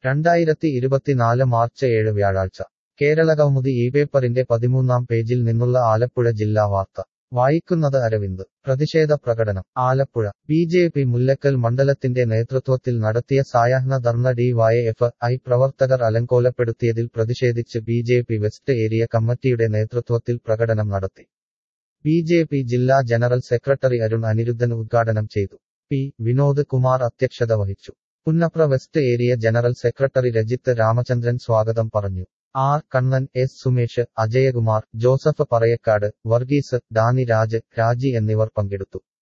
രണ്ടായിരത്തി ഇരുപത്തിനാല് മാർച്ച് ഏഴ് വ്യാഴാഴ്ച കേരളകൗമുദി ഈ പേപ്പറിന്റെ പതിമൂന്നാം പേജിൽ നിന്നുള്ള ആലപ്പുഴ ജില്ലാ വാർത്ത വായിക്കുന്നത് അരവിന്ദ് പ്രതിഷേധ പ്രകടനം Alappuzha B J P Mullakkal മണ്ഡലത്തിന്റെ നേതൃത്വത്തിൽ നടത്തിയ സായാഹ്ന ധർണ ഡി വൈ എഫ് ഐ പ്രവർത്തകർ അലങ്കോലപ്പെടുത്തിയതിൽ പ്രതിഷേധിച്ച് B J P west area committee നേതൃത്വത്തിൽ പ്രകടനം നടത്തി ബി ജെ പി ജില്ലാ ജനറൽ സെക്രട്ടറി അരുൺ അനിരുദ്ധൻ ഉദ്ഘാടനം ചെയ്തു പി വിനോദ് കുമാർ അധ്യക്ഷത വഹിച്ചു Punnapra west area general secretary Rajith Ramachandran സ്വാഗതം പറഞ്ഞു ആർ കണ്ണൻ എസ് സുമേഷ് അജയകുമാർ ജോസഫ് പറയക്കാട് വർഗീസ് ഡാനി രാജ് രാജി എന്നിവർ പങ്കെടുത്തു